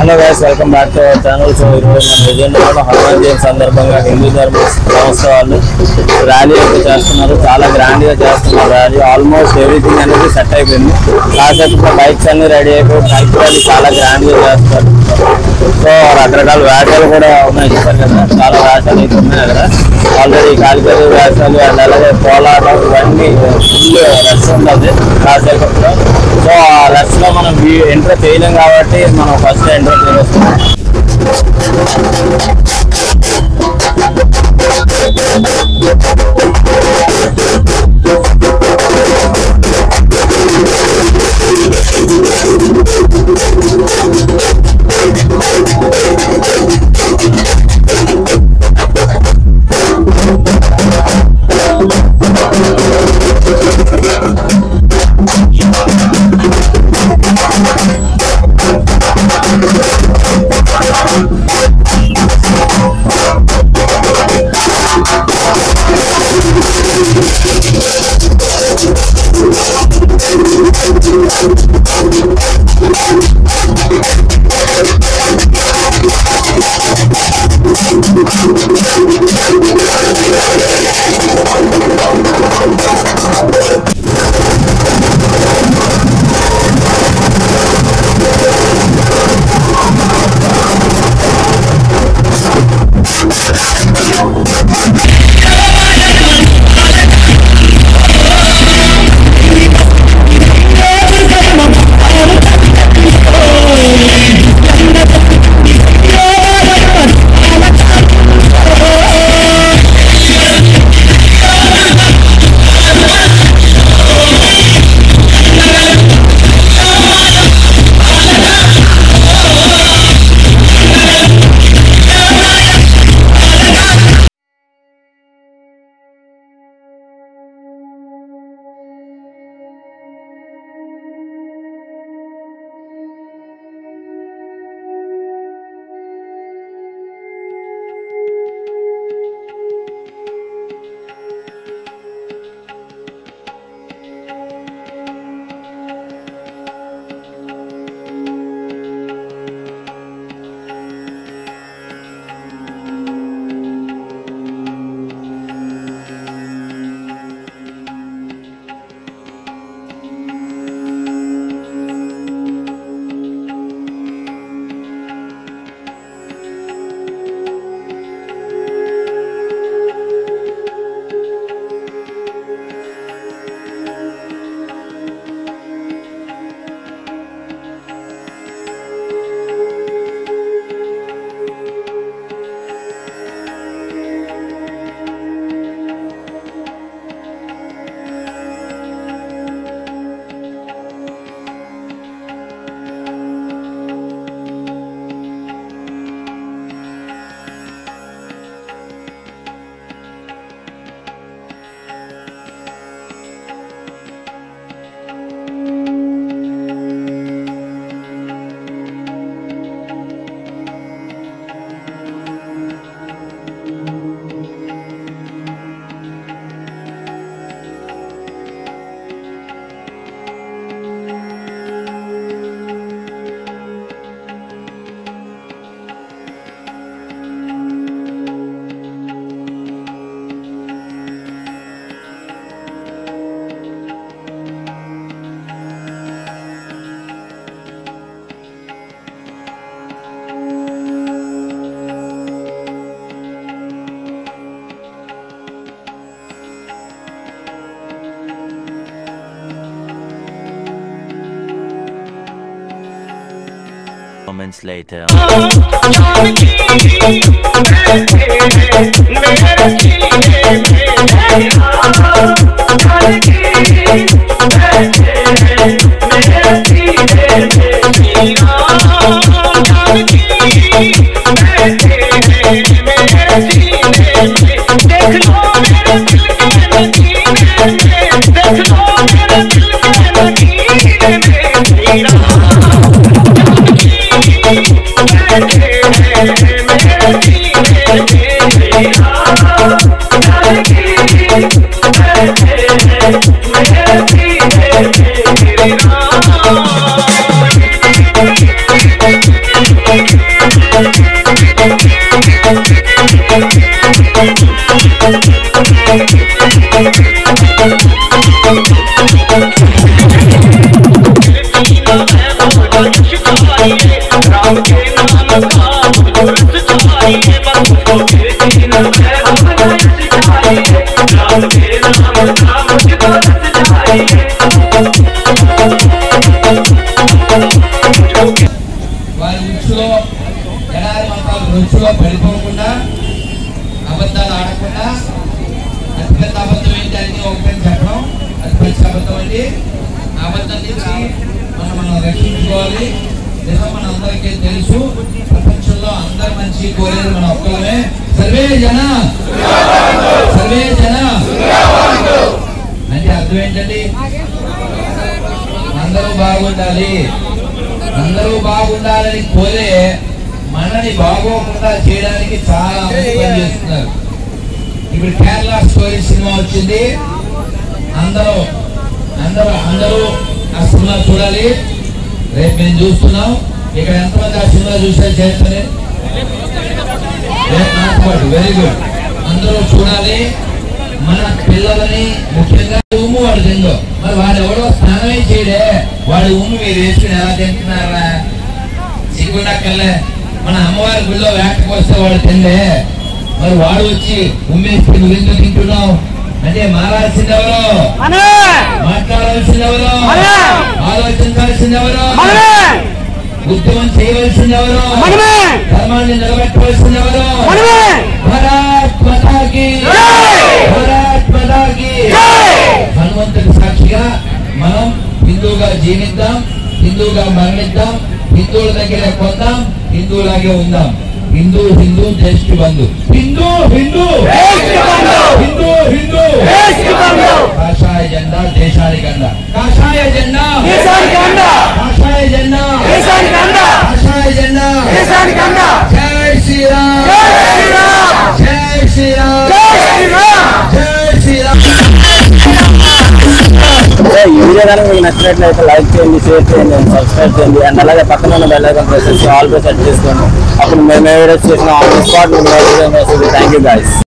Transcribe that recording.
Hello guys welcome back to our channel so ఈరోజు మన విజయనగరంలో హనుమాన్ జయంతి సందర్భంగా హిందూ ధర్మ సంస్థ వాళ్ళు ర్యాలీ అయితే చేస్తున్నారు చాలా గ్రాండ్ గా చేస్తున్నారు ర్యాలీ ఆల్మోస్ట్ ఎవ్రీథింగ్ అనేది సెట్ అయిపోయింది కాసేపు బైక్స్ అన్ని రెడీ అయిపోయి బైక్ ర్యాలీ చాలా గ్రాండ్ గా చేస్తారు సో రకరకాల వేషాలు కూడా ఉన్నాయి చూసారు కదా చాలా వేషాలు అయితే ఉన్నాయి అక్కడ ఆల్రెడీ కాలికలు వేషాలు అండ్ అలాగే పోలాటం ఇవన్నీ ఫుల్ రష్ ఉన్నది కాసేపట్లో సో ఆ రష్ లో మనం ఎంటర్ చేయలేం కాబట్టి మనం ఫస్ట్ ఎంటర్ చేస్తున్నాం Moments later. Thank you. వారి ఉచ్చులో ఎడారి మతాలు రుచిలో పడిపోకుండా అబద్ధాలు ఆడకుండా అతిపెద్ద అబద్ధం ఏంటి అన్ని ఒకటని చెప్పడం అది పెద్ద అబద్ధం అండి ఆ అబద్ధం నుంచి మనం మనం రక్షించుకోవాలి నిజం మన అందరికీ తెలుసు ప్రపంచంలో అందరు మంచి కోరేది మన ఒక్కలమే సర్వే జన సర్వే జన అంటే అర్థం ఏంటండి అందరూ బాగుండాలి అందరూ బాగుండాలని కోరే మనని బాగోకుండా చేయడానికి చాలా మంది పని చేస్తున్నారు ఇప్పుడు కేరళ స్టోరీ సినిమా వచ్చింది అందరూ అందరూ అందరూ ఆ సినిమా చూడాలి రేపు మేము చూస్తున్నాం ఇక్కడ ఎంతమంది ఆ సినిమా చూసారు చేస్తనే వెరీ గుడ్ అందరూ చూడాలి మన పిల్లలని ముఖ్యంగా ఉమ్ము వాడు తిందో మరి వాడు ఎవడో స్నానమే చేయడే వాడు ఉమ్ము మీరు వేసుకుని ఎలా తింటున్నారా సిగ్గుండక్కర్లే మన అమ్మవారి గుళ్ళో వేటకు వస్తే వాడు తిండే మరి వాడు వచ్చి ఉమ్మేసి నువ్వు ఎందుకు తింటున్నావు అంటే మారాల్సింది ఎవరు మాట్లాడాల్సింది ఎవరు ఆలోచించాల్సింది ఎవరు ఉద్యమం చేయవలసింది ఎవరు ధర్మాన్ని నిలబెట్టవలసింది ఎవరు భారత్ మాతాకి భారత్ మాతాకి హనుమంతుడి సాక్షిగా మనం హిందూగా జీవిద్దాం హిందూగా మరణిద్దాం హిందువుల దగ్గర కొందాం హిందువులాగే ఉందాం హిందూ హిందూ దేశ్ బంధు హిందూ హిందూ హిందూ హిందూ కాషాయ జెండా దేశానికి అండ కాషాయ జెండా కాషాయ జెండా కాషాయ జెండా జై శ్రీరామ్ జై శ్రీరామ్ జై శ్రీరామ్ అంటే ఈ వీడియో కానీ మీకు నచ్చినట్లయితే లైక్ చేయండి షేర్ చేయండి సబ్స్క్రైబ్ చేయండి అండ్ అలాగే పక్కన ఉన్న బెల్ ఐకాన్ ప్రెస్ చేసి ఆల్ ప్రెస్ సెట్ చేసుకోండి అప్పుడు మేము ఏ వీడియోస్ చేసిన ఆన్ స్పాట్ మీకు నోటిఫికేషన్ వస్తుంది థ్యాంక్ యూ గైస్